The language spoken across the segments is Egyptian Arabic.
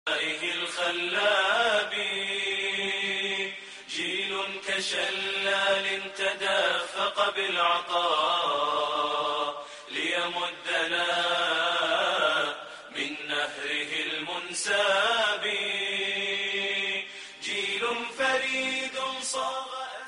الخلاب جيل كشلال تدافق بالعطاء ليمدنا من نهره المنساب جيل فريد صاغ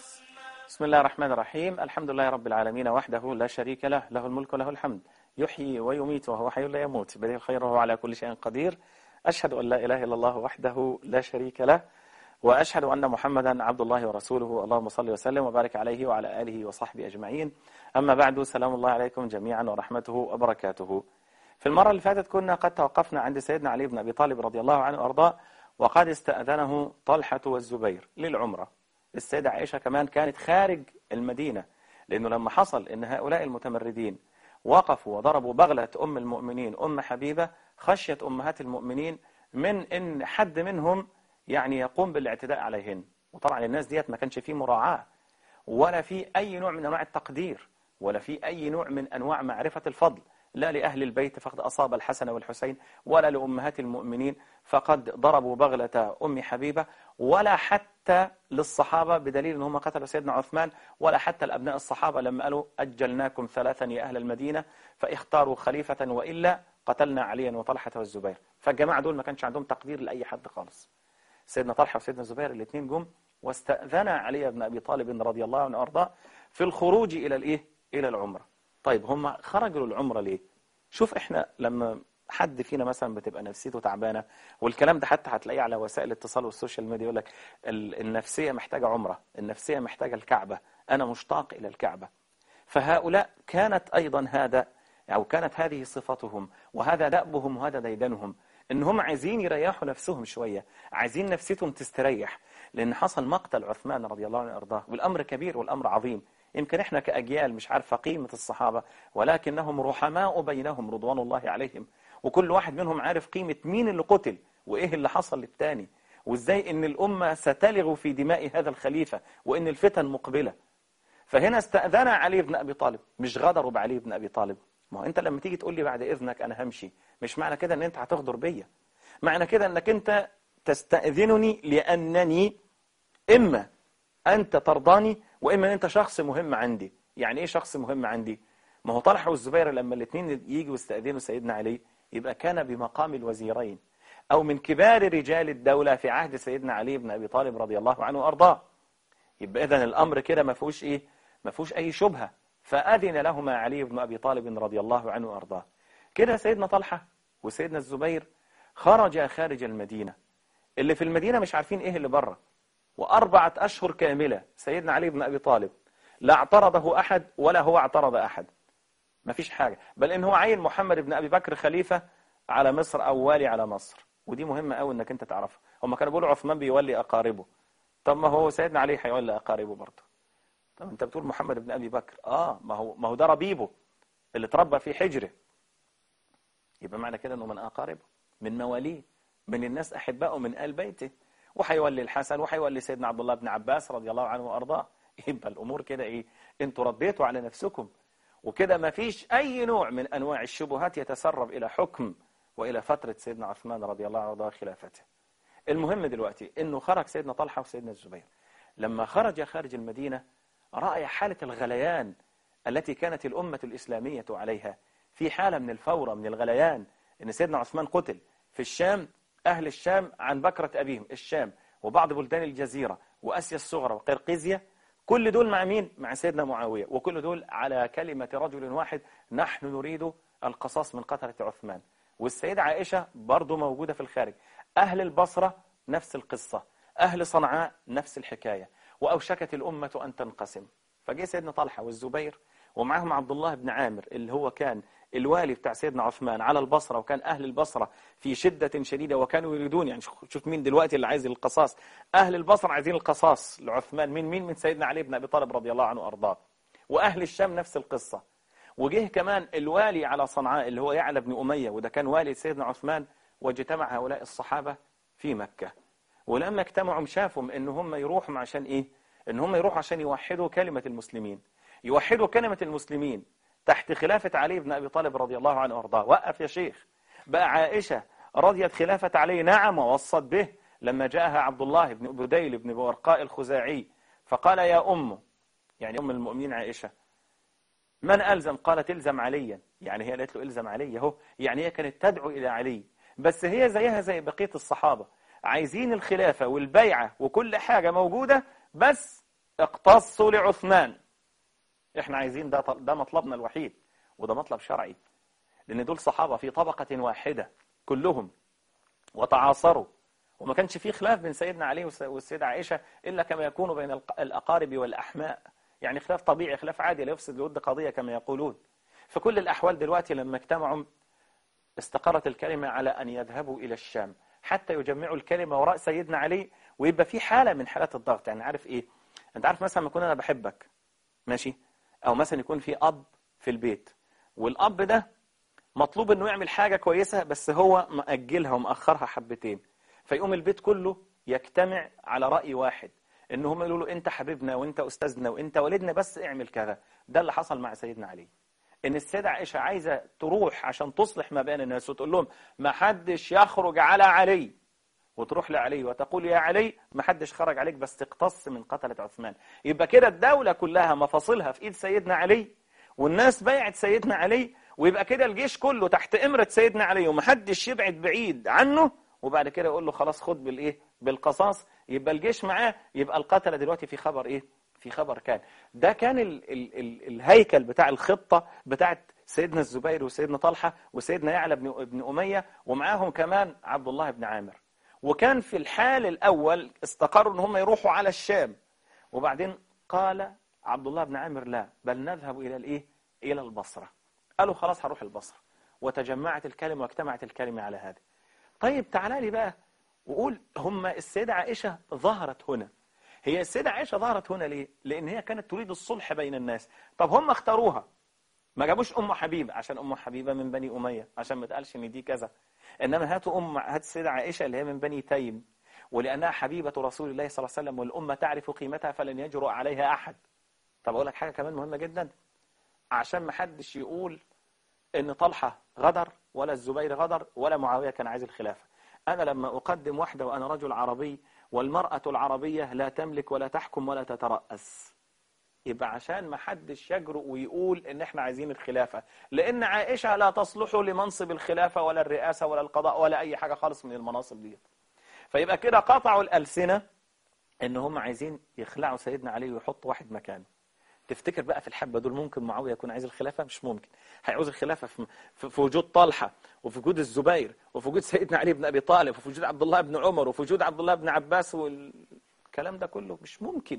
بسم الله الرحمن الرحيم الحمد لله رب العالمين وحده لا شريك له له الملك وله الحمد يحيي ويميت وهو حي لا يموت بل الخير وهو على كل شيء قدير أشهد أن لا إله إلا الله وحده لا شريك له وأشهد أن محمدا عبد الله ورسوله اللهم صل وسلم وبارك عليه وعلى آله وصحبه أجمعين أما بعد سلام الله عليكم جميعا ورحمته وبركاته في المرة اللي فاتت كنا قد توقفنا عند سيدنا علي بن أبي طالب رضي الله عنه وأرضاه وقد استأذنه طلحة والزبير للعمرة السيدة عائشة كمان كانت خارج المدينة لأنه لما حصل أن هؤلاء المتمردين وقفوا وضربوا بغلة أم المؤمنين أم حبيبة خشية أمهات المؤمنين من أن حد منهم يعني يقوم بالاعتداء عليهن وطبعا الناس ديت ما كانش فيه مراعاة ولا في أي نوع من أنواع التقدير ولا في أي نوع من أنواع معرفة الفضل لا لأهل البيت فقد أصاب الحسن والحسين ولا لأمهات المؤمنين فقد ضربوا بغلة أم حبيبة ولا حتى للصحابة بدليل أنهم قتلوا سيدنا عثمان ولا حتى الأبناء الصحابة لما قالوا أجلناكم ثلاثا يا أهل المدينة فاختاروا خليفة وإلا قتلنا عليا وطلحة والزبير فالجماعة دول ما كانش عندهم تقدير لأي حد خالص سيدنا طلحة وسيدنا الزبير الاثنين جم واستأذن علي بن أبي طالب رضي الله عنه وأرضاه في الخروج إلى الإيه؟ إلى العمرة طيب هم خرجوا للعمرة ليه شوف إحنا لما حد فينا مثلا بتبقى نفسيته تعبانة والكلام ده حتى هتلاقيه على وسائل الاتصال والسوشيال ميديا يقول لك النفسية محتاجة عمرة النفسية محتاجة الكعبة أنا مشتاق إلى الكعبة فهؤلاء كانت أيضا هذا أو كانت هذه صفتهم وهذا دأبهم وهذا ديدنهم إن هم عايزين يريحوا نفسهم شوية عايزين نفسيتهم تستريح لأن حصل مقتل عثمان رضي الله عنه وأرضاه والأمر كبير والأمر عظيم يمكن إحنا كأجيال مش عارفة قيمة الصحابة ولكنهم رحماء بينهم رضوان الله عليهم وكل واحد منهم عارف قيمة مين اللي قتل وإيه اللي حصل للتاني وإزاي إن الأمة ستلغ في دماء هذا الخليفة وإن الفتن مقبلة فهنا استأذن علي بن أبي طالب مش غدروا بعلي بن أبي طالب ما هو أنت لما تيجي تقول لي بعد إذنك أنا همشي مش معنى كده أن أنت هتغدر بيا معنى كده أنك أنت تستأذنني لأنني إما أنت ترضاني وإما أن أنت شخص مهم عندي يعني إيه شخص مهم عندي ما هو طلحة والزبير لما الاثنين يجوا يستأذنوا سيدنا علي يبقى كان بمقام الوزيرين أو من كبار رجال الدولة في عهد سيدنا علي بن أبي طالب رضي الله عنه وأرضاه يبقى إذن الأمر كده ما فيهوش إيه ما فيهوش أي شبهة فأذن لهما علي بن أبي طالب رضي الله عنه وأرضاه كده سيدنا طلحة وسيدنا الزبير خرج خارج المدينة اللي في المدينة مش عارفين إيه اللي بره وأربعة أشهر كاملة سيدنا علي بن أبي طالب لا اعترضه أحد ولا هو اعترض أحد ما فيش حاجة بل إن هو عين محمد بن أبي بكر خليفة على مصر أو والي على مصر ودي مهمة قوي إنك أنت تعرفها هم كانوا بيقولوا عثمان بيولي أقاربه طب ما هو سيدنا علي هيولي أقاربه برضه طب أنت بتقول محمد بن أبي بكر آه ما هو ما هو ده ربيبه اللي تربى في حجره يبقى معنى كده إنه من أقاربه من مواليه من الناس أحبائه من آل بيته وحيولي الحسن وحيولي سيدنا عبد الله بن عباس رضي الله عنه وأرضاه يبقى الأمور كده إيه أنتوا رديتوا على نفسكم وكده ما فيش أي نوع من أنواع الشبهات يتسرب إلى حكم وإلى فترة سيدنا عثمان رضي الله عنه خلافته المهم دلوقتي أنه خرج سيدنا طلحة وسيدنا الزبير لما خرج خارج المدينة رأي حالة الغليان التي كانت الأمة الإسلامية عليها في حالة من الفورة من الغليان أن سيدنا عثمان قتل في الشام أهل الشام عن بكرة أبيهم الشام وبعض بلدان الجزيرة وأسيا الصغرى وقرقيزيا كل دول مع مين؟ مع سيدنا معاوية وكل دول على كلمة رجل واحد نحن نريد القصاص من قتلة عثمان والسيدة عائشة برضو موجودة في الخارج أهل البصرة نفس القصة أهل صنعاء نفس الحكاية وأوشكت الأمة أن تنقسم فجاء سيدنا طلحة والزبير ومعهم عبد الله بن عامر اللي هو كان الوالي بتاع سيدنا عثمان على البصرة وكان أهل البصرة في شدة شديدة وكانوا يريدون يعني شوف مين دلوقتي اللي عايز القصاص أهل البصرة عايزين القصاص لعثمان مين مين من سيدنا علي بن أبي طالب رضي الله عنه وأرضاه وأهل الشام نفس القصة وجه كمان الوالي على صنعاء اللي هو يعلى بن أمية وده كان والي سيدنا عثمان واجتمع هؤلاء الصحابة في مكة ولما اجتمعوا شافوا ان هم يروحوا عشان ايه ان هم يروحوا عشان يوحدوا كلمة المسلمين يوحدوا كلمة المسلمين تحت خلافة علي بن أبي طالب رضي الله عنه وارضاه وقف يا شيخ بقى عائشة رضيت خلافة علي نعم ووصت به لما جاءها عبد الله بن بديل بن ورقاء الخزاعي فقال يا أم يعني أم المؤمنين عائشة من ألزم قالت الزم عليا يعني هي قالت له الزم علي اهو يعني هي كانت تدعو إلى علي بس هي زيها زي بقية الصحابة عايزين الخلافة والبيعة وكل حاجة موجودة بس اقتصوا لعثمان احنا عايزين ده ده مطلبنا الوحيد وده مطلب شرعي لأن دول صحابة في طبقة واحدة كلهم وتعاصروا وما كانش فيه خلاف بين سيدنا علي والسيدة عائشة إلا كما يكون بين الأقارب والأحماء يعني خلاف طبيعي خلاف عادي لا يفسد الود قضية كما يقولون في كل الأحوال دلوقتي لما اجتمعوا استقرت الكلمة على أن يذهبوا إلى الشام حتى يجمعوا الكلمة وراء سيدنا علي ويبقى في حالة من حالات الضغط يعني عارف إيه أنت عارف مثلا ما يكون أنا بحبك ماشي أو مثلا يكون في أب في البيت والأب ده مطلوب أنه يعمل حاجة كويسة بس هو مأجلها ومأخرها حبتين فيقوم البيت كله يجتمع على رأي واحد ان هم يقولوا له انت حبيبنا وانت استاذنا وانت والدنا بس اعمل كذا ده اللي حصل مع سيدنا علي ان السيدة عائشة عايزة تروح عشان تصلح ما بين الناس وتقول لهم ما حدش يخرج على علي وتروح لعلي وتقول يا علي ما حدش خرج عليك بس تقتص من قتلة عثمان يبقى كده الدولة كلها مفاصلها في ايد سيدنا علي والناس بايعت سيدنا علي ويبقى كده الجيش كله تحت امرة سيدنا علي ومحدش يبعد بعيد عنه وبعد كده يقول له خلاص خد بالايه بالقصاص يبقى الجيش معاه يبقى القتله دلوقتي في خبر ايه في خبر كان ده كان ال ال ال الهيكل بتاع الخطه بتاعت سيدنا الزبير وسيدنا طلحه وسيدنا يعلى بن ابن اميه ومعاهم كمان عبد الله بن عامر وكان في الحال الاول استقروا ان هم يروحوا على الشام وبعدين قال عبد الله بن عامر لا بل نذهب الى الايه الى البصره قالوا خلاص هروح البصره وتجمعت الكلمه واجتمعت الكلمه على هذا طيب تعالى لي بقى وقول هم السيدة عائشة ظهرت هنا هي السيدة عائشة ظهرت هنا ليه؟ لأن هي كانت تريد الصلح بين الناس طب هم اختاروها ما جابوش أم حبيبة عشان أم حبيبة من بني أمية عشان ما تقالش إن دي كذا إنما هاتوا أم هات السيدة عائشة اللي هي من بني تيم ولأنها حبيبة رسول الله صلى الله عليه وسلم والأمة تعرف قيمتها فلن يجرؤ عليها أحد طب أقول لك حاجة كمان مهمة جدا عشان ما حدش يقول إن طلحة غدر ولا الزبير غدر ولا معاوية كان عايز الخلافة أنا لما أقدم واحدة وأنا رجل عربي والمرأة العربية لا تملك ولا تحكم ولا تترأس يبقى عشان ما حدش يجرؤ ويقول ان احنا عايزين الخلافة لان عائشة لا تصلح لمنصب الخلافة ولا الرئاسة ولا القضاء ولا اي حاجة خالص من المناصب دي فيبقى كده قطعوا الألسنة ان هم عايزين يخلعوا سيدنا علي ويحطوا واحد مكانه تفتكر بقى في الحبة دول ممكن معاوية يكون عايز الخلافة مش ممكن هيعوز الخلافة في, في وجود طلحة وفي وجود الزبير وفي وجود سيدنا علي بن أبي طالب وفي وجود عبد الله بن عمر وفي وجود عبد الله بن عباس والكلام ده كله مش ممكن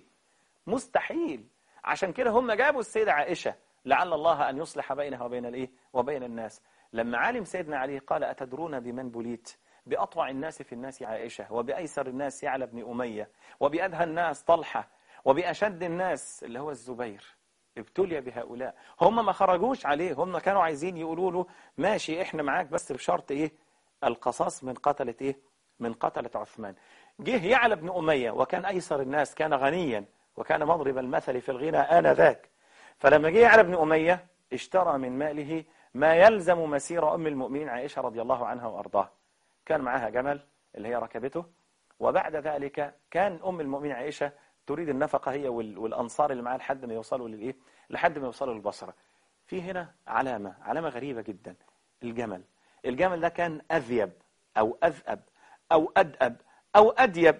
مستحيل عشان كده هم جابوا السيدة عائشة لعل الله أن يصلح بينها وبين الإيه وبين الناس لما علم سيدنا علي قال أتدرون بمن بليت بأطوع الناس في الناس عائشة وبأيسر الناس يعلى بن أمية وبأدهى الناس طلحة وبأشد الناس اللي هو الزبير ابتلي بهؤلاء هم ما خرجوش عليه هم كانوا عايزين يقولوا له ماشي احنا معاك بس بشرط ايه القصاص من قتلة ايه من قتلة عثمان جه يعلى بن أمية وكان أيسر الناس كان غنيا وكان مضرب المثل في الغنى آنذاك فلما جه يعلى بن أمية اشترى من ماله ما يلزم مسير أم المؤمنين عائشة رضي الله عنها وأرضاها كان معها جمل اللي هي ركبته وبعد ذلك كان أم المؤمنين عائشة تريد النفقة هي والأنصار اللي معاه لحد ما يوصلوا للإيه لحد ما يوصلوا للبصرة في هنا علامة علامة غريبة جدا الجمل الجمل ده كان أذيب أو أذأب أو أدأب أو أديب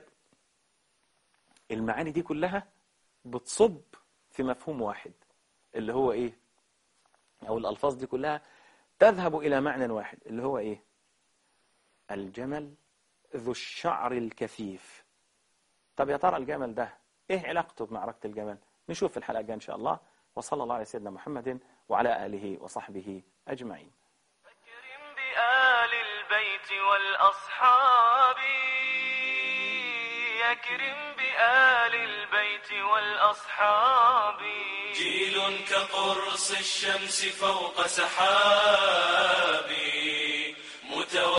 المعاني دي كلها بتصب في مفهوم واحد اللي هو إيه أو الألفاظ دي كلها تذهب إلى معنى واحد اللي هو إيه الجمل ذو الشعر الكثيف طب يا ترى الجمل ده ايه علاقته بمعركة الجمل نشوف في الحلقة الجاية ان شاء الله وصلى الله على سيدنا محمد وعلى آله وصحبه أجمعين أكرم بآل البيت والأصحاب أكرم بآل البيت والأصحاب جيل كقرص الشمس فوق سحاب متو